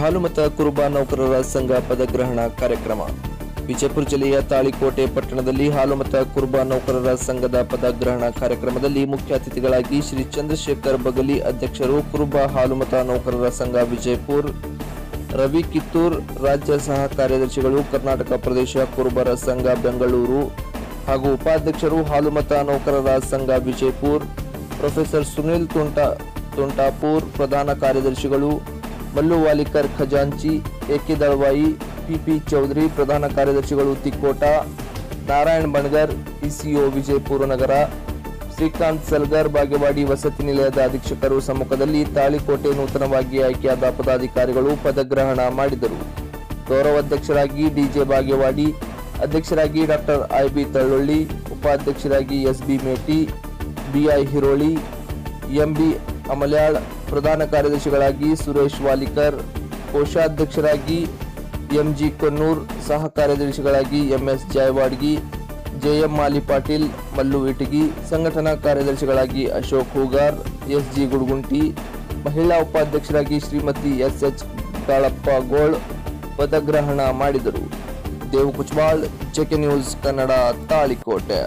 ಹಾಲುಮತ ಕುರುಬ ನೌಕರರ ಸಂಘ ಪದಗ್ರಹಣ ಕಾರ್ಯಕ್ರಮ ವಿಜಯಪುರ ಜಿಲ್ಲೆಯ ತಾಳಿಕೋಟೆ ಪಟ್ಟಣದಲ್ಲಿ ಹಾಲುಮತ ಕುರುಬ ನೌಕರರ ಸಂಘದ ಪದಗ್ರಹಣ ಕಾರ್ಯಕ್ರಮದಲ್ಲಿ ಮುಖ್ಯ ಅತಿಥಿಗಳಾಗಿ ಶ್ರೀ ಚಂದ್ರಶೇಖರ್ ಬಗಲಿ ಅಧ್ಯಕ್ಷರು ಕುರುಬ ಹಾಲುಮತ ನೌಕರರ ಸಂಘ ವಿಜಯಪುರ್ ರವಿ ಕಿತ್ತೂರ್ ರಾಜ್ಯ ಸಹ ಕಾರ್ಯದರ್ಶಿಗಳು ಕರ್ನಾಟಕ ಪ್ರದೇಶ ಕುರುಬರ ಸಂಘ ಬೆಂಗಳೂರು ಹಾಗೂ ಉಪಾಧ್ಯಕ್ಷರು ಹಾಲುಮತ ನೌಕರರ ಸಂಘ ವಿಜಯಪುರ್ ಪ್ರೊಫೆಸರ್ ಸುನಿಲ್ ತುಂಟ ತುಂಟಾಪುರ್ ಪ್ರಧಾನ ಕಾರ್ಯದರ್ಶಿಗಳು ಮಲ್ಲು ವಾಲಿಕರ್ ಖಜಾಂಚಿ ಎಕೆ ದಳವಾಯಿ ಪಿಪಿ ಚೌಧರಿ ಪ್ರಧಾನ ಕಾರ್ಯದರ್ಶಿಗಳು ತಿಕ್ಕೋಟ ನಾರಾಯಣ್ ಬಣಗರ್ ಇಸಿಒ ವಿಜಯಪುರ ನಗರ ಶ್ರೀಕಾಂತ್ ಸಲ್ಗರ್ ಬಾಗೇವಾಡಿ ವಸತಿ ನಿಲಯದ ಅಧೀಕ್ಷಕರು ಸಮ್ಮುಖದಲ್ಲಿ ತಾಳಿಕೋಟೆ ನೂತನವಾಗಿ ಆಯ್ಕೆಯಾದ ಪದಾಧಿಕಾರಿಗಳು ಪದಗ್ರಹಣ ಮಾಡಿದರು ಗೌರವಾಧ್ಯಕ್ಷರಾಗಿ ಡಿಜೆ ಬಾಗೇವಾಡಿ ಅಧ್ಯಕ್ಷರಾಗಿ ಡಾಕ್ಟರ್ ಐಬಿ ತಳ್ಳೊಳ್ಳಿ ಉಪಾಧ್ಯಕ್ಷರಾಗಿ SB Meti BI Hiroli MB Amalyal ಪ್ರಧಾನ ಕಾರ್ಯದರ್ಶಿಗಳಾಗಿ ಸುರೇಶ್ ವಾಲಿಕರ್ ಕೋಶಾಧ್ಯಕ್ಷರಾಗಿ ಎಂಜಿ ಕೊನ್ನೂರ್ ಸಹ ಕಾರ್ಯದರ್ಶಿಗಳಾಗಿ ಎಂಎಸ್ ಜಾಯವಾಡ್ಗಿ ಜೆಎಂ ಮಾಲಿ ಪಾಟೀಲ್ ಮಲ್ಲು ಇಟಗಿ ಸಂಘಟನಾ ಕಾರ್ಯದರ್ಶಿಗಳಾಗಿ ಅಶೋಕ್ ಹೂಗಾರ್ ಎಸ್ಜಿ ಗುಡ್ಗುಂಟಿ ಮಹಿಳಾ ಉಪಾಧ್ಯಕ್ಷರಾಗಿ ಶ್ರೀಮತಿ ಎಸ್ಎಚ್ ಕಾಳಪ್ಪ ಗೋಳ್ ಪದಗ್ರಹಣ ಮಾಡಿದರು ದೇವು ಕುಚ್ಮಾಳ್ ಜೆಕೆ ನ್ಯೂಸ್ ಕನ್ನಡ ತಾಳಿಕೋಟೆ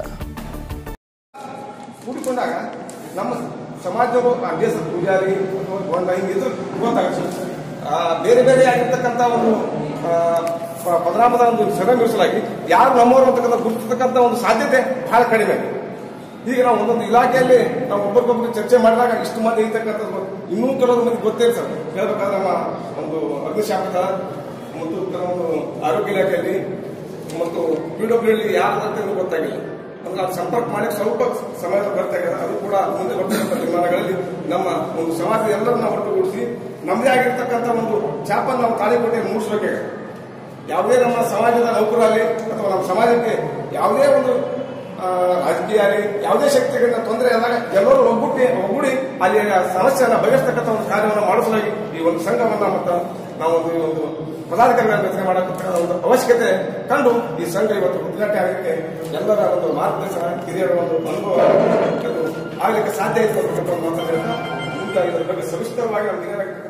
ಕೂಡಿಕೊಂಡಾಗ ನಮ್ಮ ಸಮಾಜದವರು ಆ ದೇಶ ಪೂಜಾರಿ ಅಥವಾ ಗೊಂಡ ಹಿಂಗಿದ್ರು ಗೊತ್ತಾಗುತ್ತೆ ಆ, ಬೇರೆ ಬೇರೆ ಆಗಿರ್ತಕ್ಕಂಥ ಒಂದು ಆ, ಪ- ಪದನಾಮದ ಒಂದು ಸಭೆ ಮೀಸಲಾಗಿ ಯಾರು ನಮ್ಮವರು ಅಂತಕ್ಕಂಥ ಗುರುತಿರ್ತಕ್ಕಂಥ ಒಂದು ಸಾಧ್ಯತೆ ಬಹಳ ಕಡಿಮೆ ಈಗ ನಾವು ಒಂದೊಂದು ಇಲಾಖೆಯಲ್ಲಿ ನಾವು ಒಬ್ಬರಿಗೊಬ್ಬರು ಚರ್ಚೆ ಮಾಡಿದಾಗ ಇಷ್ಟು ಮಂದಿ ಇರ್ತಕ್ಕಂಥದ್ದು ಇನ್ನೂ ಕೆಲವು ಮಂದಿ ಗೊತ್ತೇ ಸರ್ ಹೇಳ್ಬೇಕಾದ್ರೆ ನಮ್ಮ ಒಂದು ಅಗ್ನಿಶಾಮಕ ಮತ್ತು ಕೆಲವೊಂದು ಆರೋಗ್ಯ ಇಲಾಖೆಯಲ್ಲಿ ಮತ್ತು ಪಿಡಬ್ಲ್ಯೂ ಯಾರು ಅಂತ ಗೊತ್ತಾಗಿಲ್ಲ ಅಂದ್ರೆ ಅದು ಸಂಪರ್ಕ ಮಾಡಿ ಸ್ವಲ್ಪ ಸಮಯ ಬರ್ತಾಗಿದೆ ಅದು ಕೂಡ ಮುಂದೆ ಬರ್ತಕ್ಕಂಥ ನಿರ್ಮಾಣಗಳಲ್ಲಿ ನಮ್ಮ ಒಂದು ಸಮಾಜದ ಎಲ್ಲರನ್ನ ಒಟ್ಟುಗೂಡಿಸಿ ನಮ್ಮದೇ ಆಗಿರ್ತಕ್ಕಂಥ ಒಂದು ಛಾಪನ್ನು ನಾವು ತಾಳಿಕೋಟೆ ಮೂಡಿಸಬೇಕಾಗಿದೆ ಯಾವುದೇ ನಮ್ಮ ಸಮಾಜದ ನೌಕರಲ್ಲಿ ಅಥವಾ ನಮ್ಮ ಸಮಾಜಕ್ಕೆ ಯಾವುದೇ ಒಂದು ಆ, ರಾಜಕೀಯ ಆಗಲಿ ಯಾವುದೇ ಶಕ್ತಿಗಳಿಂದ ತೊಂದರೆ ಆದಾಗ ಎಲ್ಲರೂ ಒಗ್ಗೂಡಿ ಒಗ್ಗೂಡಿ ಅಲ್ಲಿ ಸಮಸ್ಯೆಯನ್ನು ಬಗೆಹರಿಸ್ತಕ್ಕಂಥ ಒಂದು ಕಾರ್ಯವನ್ನು ಮಾಡಿಸಲಾಗಿ ಈ ಒಂದು ಸಂಘವನ್ನ ಮತ್ತು ನಾವು ಒಂದು ಈ ಒಂದು ಪದಾಧಿಕಾರಿಗಳ ರಚನೆ ಮಾಡತಕ್ಕಂಥ ಒಂದು ಅವಶ್ಯಕತೆ ಕಂಡು ಈ ಸಂಘ ಇವತ್ತು ಉದ್ಘಾಟನೆ ಆಗಲಿಕ್ಕೆ ಎಲ್ಲರ ಒಂದು ಮಾರ್ಗದರ್ಶನ ಹಿರಿಯರ ಒಂದು ಅನುಭವ ಅದು ಆಗಲಿಕ್ಕೆ ಸಾಧ್ಯ ಆಯಿತು ಅಂತಕ್ಕಂಥ ಒಂದು ಮಾತನ್ನು ಹೇಳ್ತಾ, ಮುಂದೆ ಇದರ ಬಗ್ಗೆ ಸವಿಸ್ತರವಾಗಿ ನಮ್ಮ ಹಿರಿಯರ